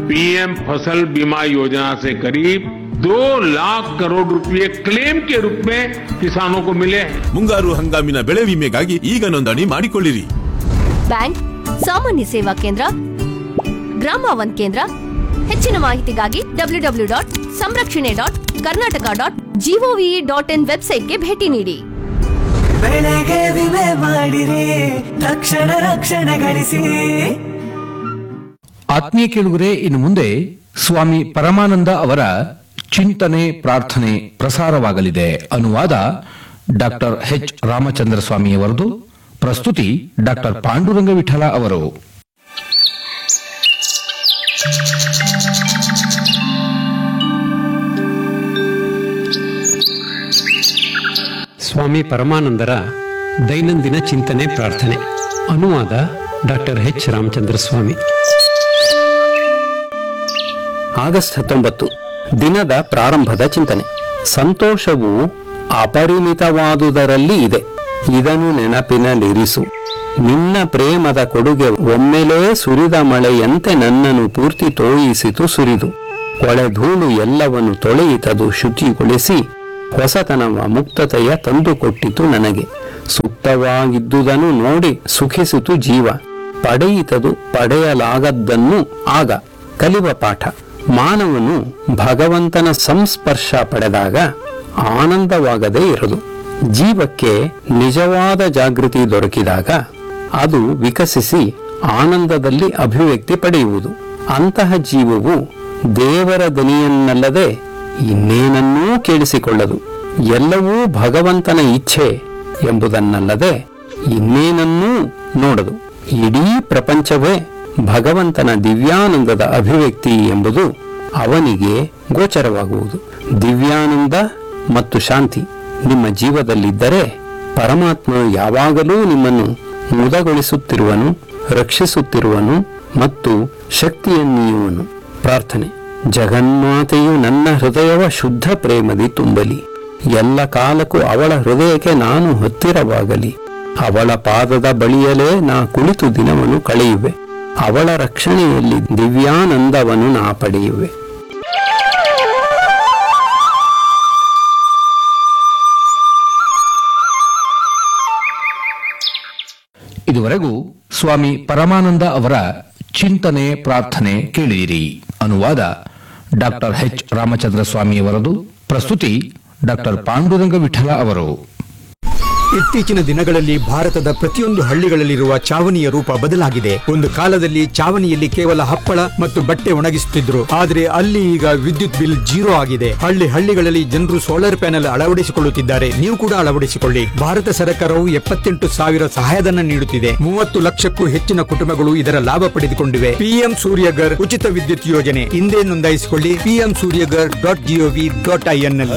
PM फसल बीमा योजना से करीब दो लाख करोड़ रुपए क्लेम के रूप में किसानों को मिले हैं ಮುಂಗಾರು ಹಂಗಾಮಿನ ಬೆಳೆ ವಿಮೆಗಾಗಿ ಈಗ ನೋಂದಣಿ ಮಾಡಿಕೊಳ್ಳಿರಿ ಬ್ಯಾಂಕ್ ಸಾಮಾನ್ಯ ಸೇವಾ ಕೇಂದ್ರ ಗ್ರಾಮ ಒನ್ ಕೇಂದ್ರ ಹೆಚ್ಚಿನ ಮಾಹಿತಿಗಾಗಿ ಡಬ್ಲ್ಯೂ ಡಬ್ಲ್ಯೂ ಡಾಟ್ ಸಂರಕ್ಷಣೆ dot Karnataka dot G O V dot in ವೆಬ್ಸೈಟ್ಗೆ ಭೇಟಿ ನೀಡಿ ಬೆಳೆಗೆ ವಿಮೆ ಮಾಡಿರಿ ತಕ್ಷಣ ರಕ್ಷಣೆ ಗಳಿಸಿ ಆತ್ಮೀಯ ಕೇಳುಗರೆ ಇನ್ನು ಮುಂದೆ ಸ್ವಾಮಿ ಪರಮಾನಂದ ಅವರ ಚಿಂತನೆ ಪ್ರಾರ್ಥನೆ ಪ್ರಸಾರವಾಗಲಿದೆ ಅನುವಾದ ಡಾಕ್ಟರ್ ಎಚ್ ರಾಮಚಂದ್ರ ಸ್ವಾಮಿಯವರದು ಪ್ರಸ್ತುತಿ ಡಾಕ್ಟರ್ ಪಾಂಡುರಂಗ ವಿಠಲ ಅವರು ಸ್ವಾಮಿ ಪರಮಾನಂದರ ದೈನಂದಿನ ಚಿಂತನೆ ಪ್ರಾರ್ಥನೆ ಅನುವಾದ doctor H Ramachandra Swami August ಹತ್ತೊಂಬತ್ತು ದಿನದ ಪ್ರಾರಂಭದ ಚಿಂತನೆ ಸಂತೋಷವು ಅಪರಿಮಿತವಾದುದರಲ್ಲಿ ಇದೆ ಇದನ್ನು ನೆನಪಿನಲ್ಲಿರಿಸು ನಿನ್ನ ಪ್ರೇಮದ ಕೊಡುಗೆ ಒಮ್ಮೆಲೇ ಸುರಿದ ಮಳೆಯಂತೆ ನನ್ನನ್ನು ಪೂರ್ತಿ ತೋಯಿಸಿತು ಸುರಿದು ಕೊಳೆಧೂಳು ಎಲ್ಲವನ್ನು ತೊಳೆಯಿತದು ಶುಚಿಗೊಳಿಸಿ ಹೊಸತನವ ಮುಕ್ತತೆಯ ತಂದುಕೊಟ್ಟಿತು ನನಗೆ ಸುಪ್ತವಾಗಿದ್ದುದನ್ನು ನೋಡಿ ಸುಖಿಸಿತು ಜೀವ ಪಡೆಯಿತದು ಪಡೆಯಲಾಗದ್ದನ್ನು ಆಗ ಕಲಿವ ಪಾಠ ಮಾನವನು ಭಗವಂತನ ಸಂಸ್ಪರ್ಶ ಪಡೆದಾಗ ಆನಂದವಾಗದೇ ಇರದು ಜೀವಕ್ಕೆ ನಿಜವಾದ ಜಾಗೃತಿ ದೊರಕಿದಾಗ ಅದು ವಿಕಸಿಸಿ ಆನಂದದಲ್ಲಿ ಅಭಿವ್ಯಕ್ತಿ ಪಡೆಯುವುದು ಅಂತಹ ಜೀವವು ದೇವರ ದನಿಯನ್ನಲ್ಲದೆ ಇನ್ನೇನನ್ನೂ ಕೇಳಿಸಿಕೊಳ್ಳದು ಎಲ್ಲವೂ ಭಗವಂತನ ಇಚ್ಛೆ ಎಂಬುದನ್ನಲ್ಲದೆ ಇನ್ನೇನನ್ನೂ ನೋಡದು ಇಡೀ ಪ್ರಪಂಚವೇ ಭಗವಂತನ ದಿವ್ಯಾನಂದದ ಅಭಿವ್ಯಕ್ತಿ ಎಂಬುದು ಅವನಿಗೆ ಗೋಚರವಾಗುವುದು ದಿವ್ಯಾನಂದ ಮತ್ತು ಶಾಂತಿ ನಿಮ್ಮ ಜೀವದಲ್ಲಿದ್ದರೆ ಪರಮಾತ್ಮ ಯಾವಾಗಲೂ ನಿಮ್ಮನ್ನು ಮುದಗೊಳಿಸುತ್ತಿರುವನು ರಕ್ಷಿಸುತ್ತಿರುವನು ಮತ್ತು ಶಕ್ತಿಯನ್ನೀಯುವನು ಪ್ರಾರ್ಥನೆ ಜಗನ್ಮಾತೆಯು ನನ್ನ ಹೃದಯವ ಶುದ್ಧ ಪ್ರೇಮದಿ ತುಂಬಲಿ ಎಲ್ಲ ಕಾಲಕ್ಕೂ ಅವಳ ಹೃದಯಕ್ಕೆ ನಾನು ಹತ್ತಿರವಾಗಲಿ ಅವಳ ಪಾದದ ಬಳಿಯಲೇ ನಾ ಕುಳಿತು ದಿನವನ್ನು ಕಳೆಯುವೆ ಅವಳ ರಕ್ಷಣೆಯಲ್ಲಿ ದಿವ್ಯಾನಂದವನ್ನು ನಾ ಪಡೆಯುವೆ ಇದುವರೆಗೂ ಸ್ವಾಮಿ ಪರಮಾನಂದ ಅವರ ಚಿಂತನೆ ಪ್ರಾರ್ಥನೆ ಕೇಳಿದಿರಿ ಅನುವಾದ ಡಾಕ್ಟರ್ ಎಚ್ ರಾಮಚಂದ್ರ ಸ್ವಾಮಿಯವರದು ಪ್ರಸ್ತುತಿ ಡಾಕ್ಟರ್ ಪಾಂಡುರಂಗ ವಿಠಲ ಅವರು ಇತ್ತೀಚಿನ ದಿನಗಳಲ್ಲಿ ಭಾರತದ ಪ್ರತಿಯೊಂದು ಹಳ್ಳಿಗಳಲ್ಲಿರುವ ಚಾವಣಿಯ ರೂಪ ಬದಲಾಗಿದೆ ಒಂದು ಕಾಲದಲ್ಲಿ ಚಾವಣಿಯಲ್ಲಿ ಕೇವಲ ಹಪ್ಪಳ ಮತ್ತು ಬಟ್ಟೆ ಒಣಗಿಸುತ್ತಿದ್ರು ಆದರೆ ಅಲ್ಲಿ ಈಗ ವಿದ್ಯುತ್ ಬಿಲ್ ಜೀರೋ ಆಗಿದೆ ಹಳ್ಳಿ ಹಳ್ಳಿಗಳಲ್ಲಿ ಜನರು ಸೋಲಾರ್ ಪ್ಯಾನೆಲ್ ಅಳವಡಿಸಿಕೊಳ್ಳುತ್ತಿದ್ದಾರೆ ನೀವು ಕೂಡ ಅಳವಡಿಸಿಕೊಳ್ಳಿ ಭಾರತ ಸರ್ಕಾರವು ಎಪ್ಪತ್ತೆಂಟು ಸಾವಿರ ಸಹಾಯಧನ ನೀಡುತ್ತಿದೆ ಮೂವತ್ತು ಲಕ್ಷಕ್ಕೂ ಹೆಚ್ಚಿನ ಕುಟುಂಬಗಳು ಇದರ ಲಾಭ ಪಡೆದುಕೊಂಡಿವೆ ಪಿಎಂ ಸೂರ್ಯಗರ್ ಉಚಿತ ವಿದ್ಯುತ್ ಯೋಜನೆ ಹಿಂದೆ ನೋಂದಾಯಿಸಿಕೊಳ್ಳಿ PM Suryaghar dot G O V dot I N ನಲ್ಲಿ